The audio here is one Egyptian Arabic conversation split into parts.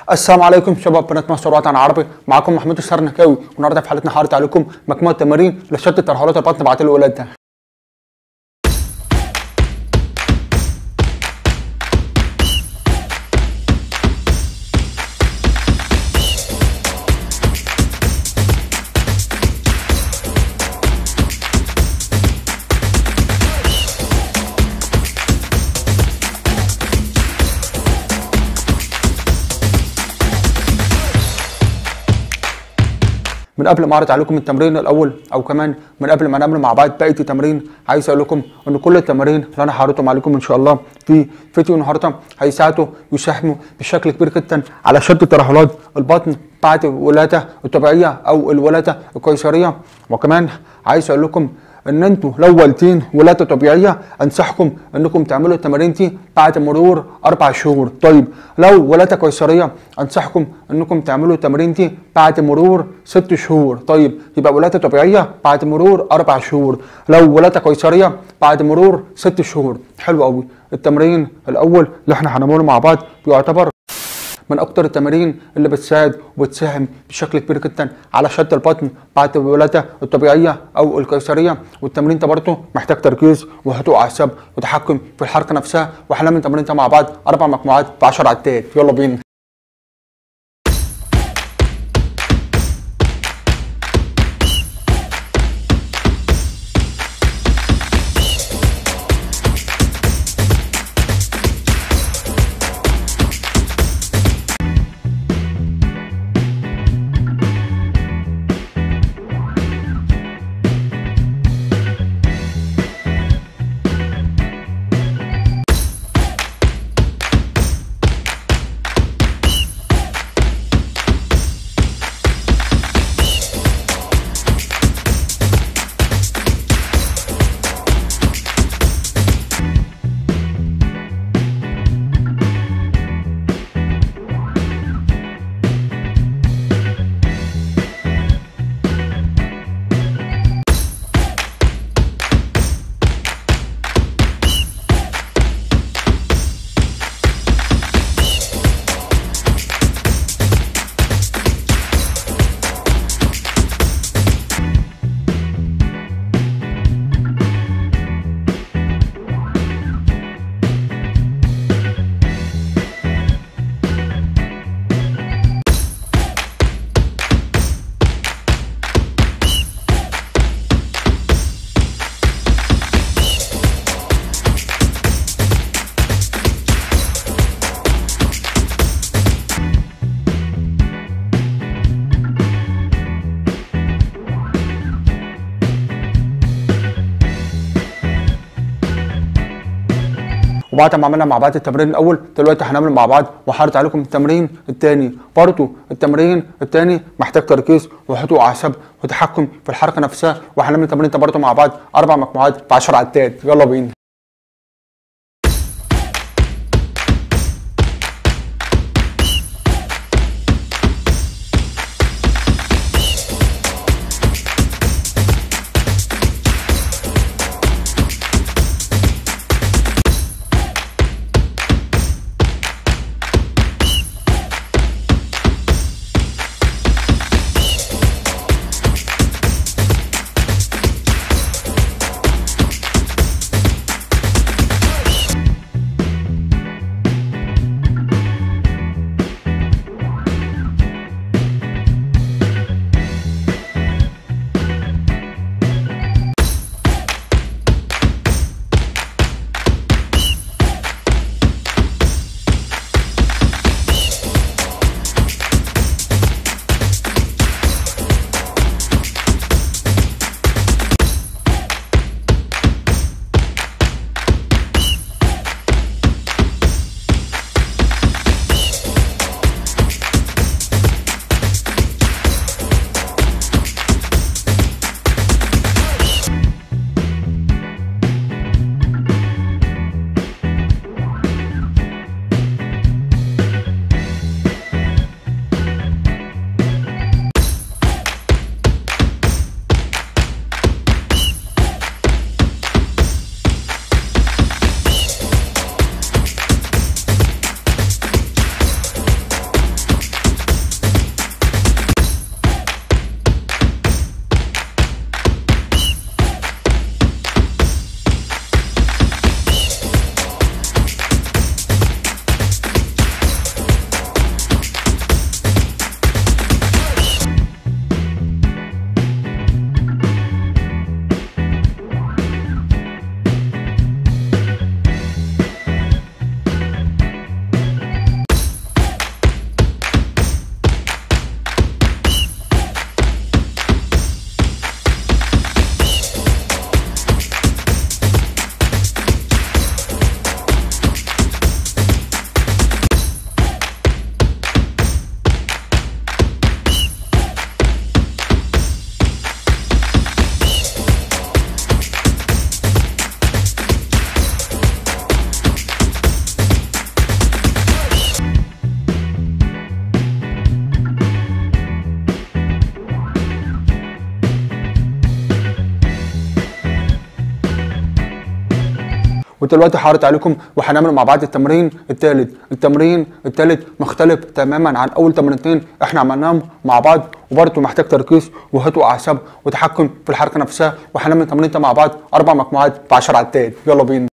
السلام عليكم شباب بنات مصر وطن عربي معاكم محمود السرنكاوي والنهارده في حلقتنا حارت عليكم مجموعه تمارين لشد ترهلات البطن بعد الولاده من قبل ما اعرض عليكم التمرين الاول او كمان من قبل ما نعمل مع بعض بقيه التمارين عايز اقول لكم ان كل التمارين اللي انا هعرضهم عليكم ان شاء الله في فيديو النهارده هيساعدوا ويساهموا بشكل كبير جدا على شد ترهلات البطن بعد الولاده الطبيعيه او الولاده القيصريه وكمان عايز اقول لكم ان انتوا لو والدين ولاده طبيعيه انصحكم انكم تعملوا التمارين دي بعد مرور اربع شهور طيب لو ولاده قيصريه انصحكم انكم تعملوا التمارين دي بعد مرور ست شهور طيب يبقى ولاده طبيعيه بعد مرور اربع شهور لو ولاده قيصريه بعد مرور ست شهور حلو قوي التمرين الاول اللي احنا هنعمله مع بعض بيعتبر من اكتر التمارين اللي بتساعد وبتساهم بشكل كبير جدا على شد البطن بعد الولاده الطبيعيه او القيصريه والتمرين ده برضه محتاج تركيز وهدوء اعصاب وتحكم في الحركه نفسها وهنعمل التمرين ده مع بعض اربع مجموعات في 10 عدات يلا بينا وبعد ما عملنا مع بعض التمرين الاول دلوقتي هنعمل مع بعض وهعرض عليكم التمرين الثاني برضه التمرين الثاني محتاج تركيز وهدوء اعصاب وتحكم في الحركه نفسها وهنعمل التمرين ده برضه مع بعض اربع مجموعات في 10 عدات يلا بينا ودلوقتي هعرض عليكم وهنعمل مع بعض التمرين الثالث التمرين الثالث مختلف تماما عن اول تمرينتين احنا عملناهم مع بعض وبرضه محتاج تركيز وهدوء اعصاب وتحكم في الحركه نفسها وهنعمل تمرين مع بعض اربع مجموعات في 10 عدات يلا بينا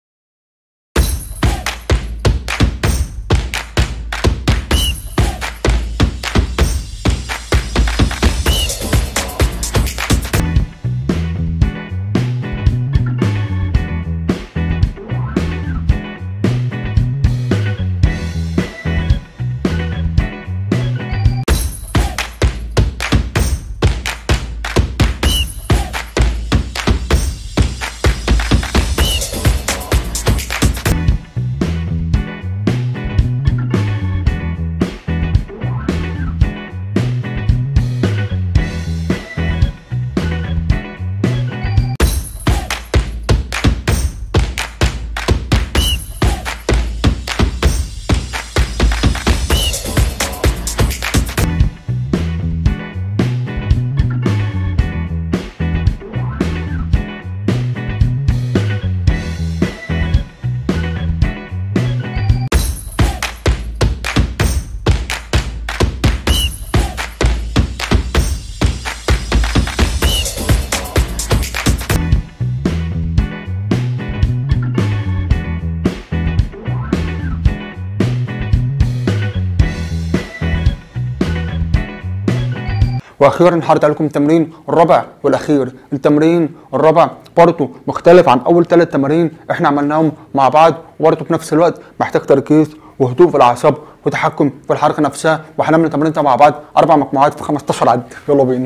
واخيرا هعرض عليكم التمرين الرابع والاخير التمرين الرابع برضه مختلف عن اول ثلاث تمارين احنا عملناهم مع بعض وبرضه في نفس الوقت محتاج تركيز وهدوء في الاعصاب وتحكم في الحركه نفسها وهنعمل التمرين ده مع بعض اربع مجموعات في 15 عد يلا بينا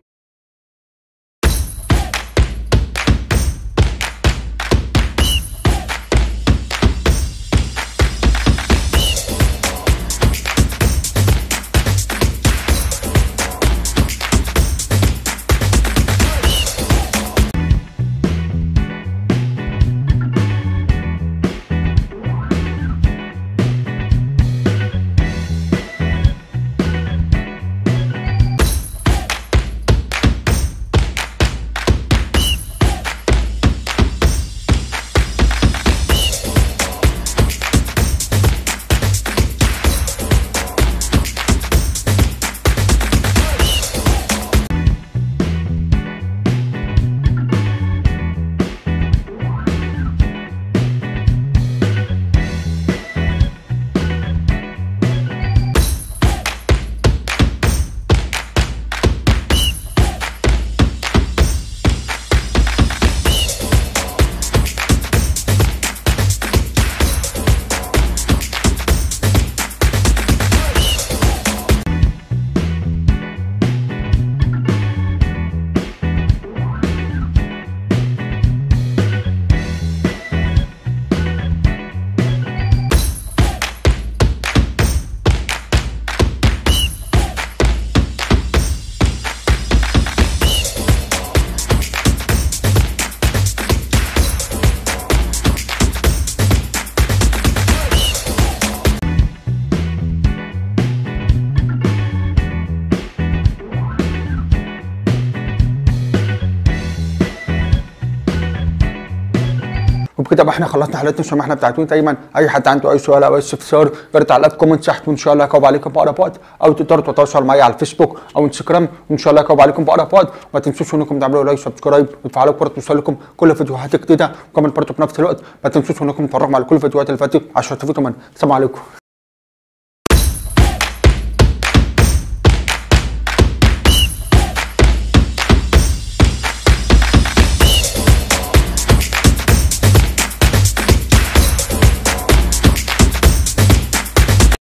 وبكده بقى احنا خلصنا حلقتنا الشماحنا بتاعتنا دايما اي حد عنده اي سؤال او اي استفسار يقدر تعليقات كومنت تحت وان شاء الله هجاوب عليكم في اقرب وقت او تقدروا تتواصلوا معايا على الفيسبوك او انستجرام وان شاء الله هجاوب عليكم في اقرب وقت وما تنسوش انكم تعملوا لايك سبسكرايب وتفعلوا الجرس توصل لكم كل فيديوهات جديده وكمان برضه في نفس الوقت ما تنسوش انكم تتفرجوا على كل الفيديوهات اللي فاتت عشان تفوتوا من السلام عليكم